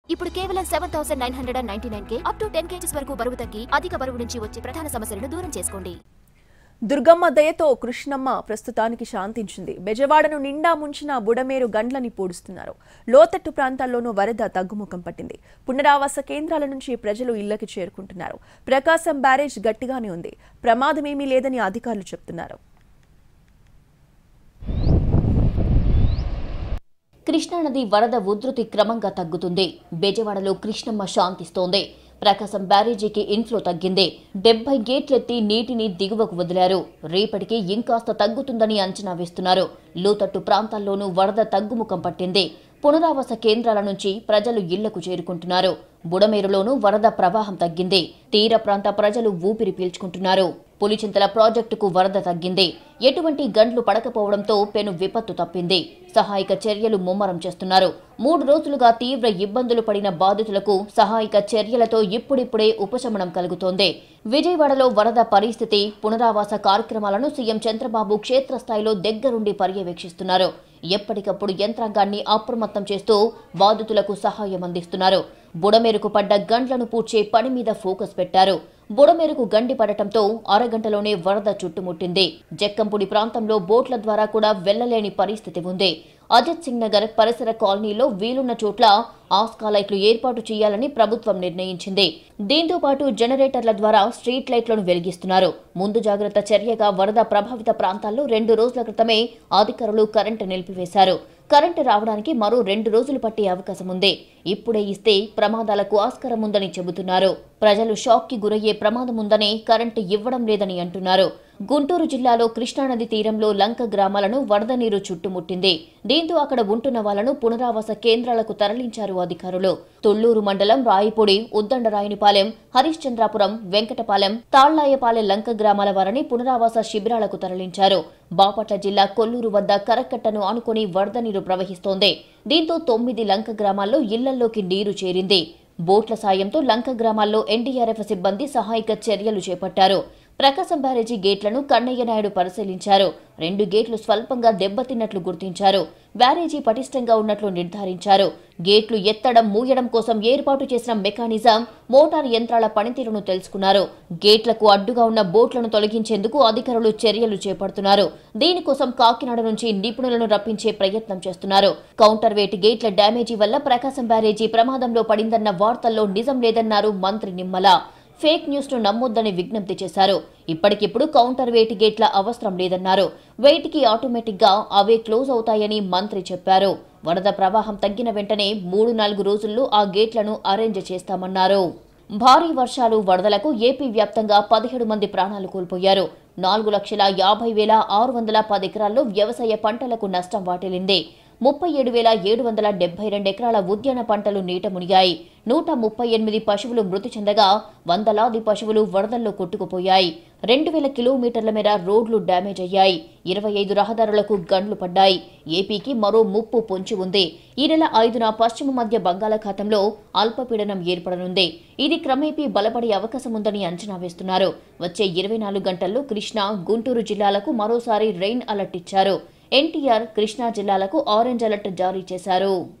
ఇప్పుడు కేవలం seven thousand nine hundred and ninety nine కే అప్ టు టెన్ కేజీస్ వరకు బరువు తగ్గి అధిక బరువు నుంచి వచ్చే ప్రధాన సమస్యలను దూరం చేసుకోండి దుర్గమ్మ దయతో కృష్ణమ్మ ప్రస్తుతానికి శాంతించింది బెజవాడను నిండా ముంచిన బుడమేరు గండ్లని పూడుస్తున్నారు లోతట్టు ప్రాంతాల్లోనూ వరద తగ్గుముఖం పట్టింది పునరావాస కేంద్రాల నుంచి ప్రజలు ఇళ్లకి చేరుకుంటున్నారు ప్రకాశం బ్యారేజ్ గట్టిగానే ఉంది ప్రమాదమేమీ లేదని అధికారులు చెప్తున్నారు కృష్ణానది వరద ఉధృతి క్రమంగా తగ్గుతుంది బెజవాడలో కృష్ణమ్మ శాంతిస్తోంది ప్రకాశం బ్యారేజీకి ఇన్ఫ్లో తగ్గింది డెబ్బై గేట్లెత్తి నీటిని దిగువకు వదిలారు రేపటికి ఇంకాస్త తగ్గుతుందని అంచనా వేస్తున్నారు లోతట్టు ప్రాంతాల్లోనూ వరద తగ్గుముఖం పట్టింది పునరావాస కేంద్రాల నుంచి ప్రజలు ఇళ్లకు చేరుకుంటున్నారు బుడమేరులోనూ వరద ప్రవాహం తగ్గింది తీర ప్రాంత ప్రజలు ఊపిరి పీల్చుకుంటున్నారు పులిచింతల ప్రాజెక్టుకు వరద తగ్గింది ఎటువంటి గండ్లు పడకపోవడంతో పెను విపత్తు తప్పింది సహాయక చర్యలు ముమ్మరం చేస్తున్నారు మూడు రోజులుగా తీవ్ర ఇబ్బందులు పడిన బాధితులకు సహాయక చర్యలతో ఇప్పుడిప్పుడే ఉపశమనం కలుగుతోంది విజయవాడలో వరద పరిస్థితి పునరావాస కార్యక్రమాలను సీఎం చంద్రబాబు క్షేత్రస్థాయిలో దగ్గరుండి పర్యవేక్షిస్తున్నారు ఎప్పటికప్పుడు యంత్రాంగాన్ని అప్రమత్తం చేస్తూ బాధితులకు సహాయం అందిస్తున్నారు బుడమేరుకు పడ్డ గండ్లను పూడ్చే పని మీద ఫోకస్ పెట్టారు బుడమేరుకు గండి పడటంతో అరగంటలోనే వరద చుట్టుముట్టింది జక్కంపుడి ప్రాంతంలో బోట్ల ద్వారా కూడా వెళ్లలేని పరిస్థితి ఉంది అజిత్ సింగ్ నగర్ పరిసర కాలనీలో వీలున్న చోట్ల ఆస్కా లైట్లు ఏర్పాటు చేయాలని ప్రభుత్వం నిర్ణయించింది దీంతో పాటు జనరేటర్ల ద్వారా స్ట్రీట్ లైట్లను వెలిగిస్తున్నారు ముందు జాగ్రత్త చర్యగా వరద ప్రభావిత ప్రాంతాల్లో రెండు రోజుల క్రితమే అధికారులు కరెంటు నిలిపివేశారు కరెంటు రావడానికి మరో రెండు రోజులు పట్టే అవకాశం ఉంది ఇప్పుడే ఇస్తే ప్రమాదాలకు ఆస్కారం ఉందని చెబుతున్నారు ప్రజలు షాక్కి గురయ్యే ప్రమాదం ఉందని కరెంటు ఇవ్వడం లేదని అంటున్నారు గుంటూరు జిల్లాలో కృష్ణానది తీరంలో లంక గ్రామాలను వరద నీరు చుట్టుముట్టింది దీంతో అక్కడ ఉంటున్న వాళ్లను పునరావాస కేంద్రాలకు తరలించారు అధికారులు తొళ్లూరు మండలం రాయిపొడి ఉద్దండరాయునిపాలెం హరిశ్చంద్రాపురం వెంకటపాలెం తాళ్లాయపాలెం లంక గ్రామాల వారిని పునరావాస శిబిరాలకు తరలించారు బాపట్ల జిల్లా కొల్లూరు వద్ద కరకట్టను ఆనుకుని వరద నీరు ప్రవహిస్తోంది దీంతో తొమ్మిది లంక గ్రామాల్లో ఇళ్లల్లోకి నీరు చేరింది బోట్ల సాయంతో లంక గ్రామాల్లో ఎన్డీఆర్ఎఫ్ సిబ్బంది సహాయక చర్యలు చేపట్టారు ప్రకాశం బ్యారేజీ గేట్లను కన్నయ్య నాయుడు పరిశీలించారు రెండు గేట్లు స్వల్పంగా దెబ్బతిన్నట్లు గుర్తించారు బ్యారేజీ పటిష్టంగా ఉన్నట్లు నిర్ధారించారు గేట్లు ఎత్తడం మూయడం కోసం ఏర్పాటు చేసిన మెకానిజం మోటార్ యంత్రాల పనితీరును తెలుసుకున్నారు గేట్లకు అడ్డుగా ఉన్న బోట్లను తొలగించేందుకు అధికారులు చర్యలు చేపడుతున్నారు దీనికోసం కాకినాడ నుంచి నిపుణులను రప్పించే ప్రయత్నం చేస్తున్నారు కౌంటర్ వెయిట్ గేట్ల డ్యామేజీ వల్ల ప్రకాశం బ్యారేజీ ప్రమాదంలో పడిందన్న వార్తల్లో నిజం లేదన్నారు మంత్రి నిమ్మల ఫేక్ న్యూస్ ను నమ్మొద్దని విజ్ఞప్తి చేశారు ఇప్పటికిప్పుడు కౌంటర్ వెయిట్ గేట్ల అవసరం లేదన్నారు వెయిట్ కి ఆటోమేటిక్ గా అవే క్లోజ్ అవుతాయని మంత్రి చెప్పారు వరద ప్రవాహం తగ్గిన వెంటనే మూడు నాలుగు రోజుల్లో ఆ గేట్లను అరేంజ్ చేస్తామన్నారు భారీ వర్షాలు వరదలకు ఏపీ వ్యాప్తంగా పదిహేడు మంది ప్రాణాలు కోల్పోయారు నాలుగు లక్షల యాభై వేల ఆరు వందల పది ఎకరాల్లో వ్యవసాయ పంటలకు నష్టం వాటిల్లింది ముప్పై ఏడు వేల ఏడు వందల డెబ్బై రెండు ఎకరాల ఉద్యాన పంటలు నీట మునిగాయి నూట ముప్పై ఎనిమిది పశువులు మృతి చెందగా వందలాది పశువులు వరదల్లో కొట్టుకుపోయాయి రెండు వేల కిలోమీటర్ల మేర రోడ్లు డ్యామేజ్ అయ్యాయి ఇరవై ఐదు రహదారులకు గండ్లు పడ్డాయి ఏపీకి మరో ముప్పు పొంచి ఉంది ఈ నెల ఐదున పశ్చిమ మధ్య బంగాళాఖాతంలో అల్పపీడనం ఏర్పడనుంది ఇది క్రమేపీ బలపడే అవకాశం ఉందని అంచనా వేస్తున్నారు వచ్చే ఇరవై నాలుగు గంటల్లో కృష్ణా గుంటూరు జిల్లాలకు మరోసారి రెయిన్ అలర్ట్ ఇచ్చారు ఎన్టీఆర్ కృష్ణా జిల్లాలకు ఆరెంజ్ అలర్ట్ జారీ చేశారు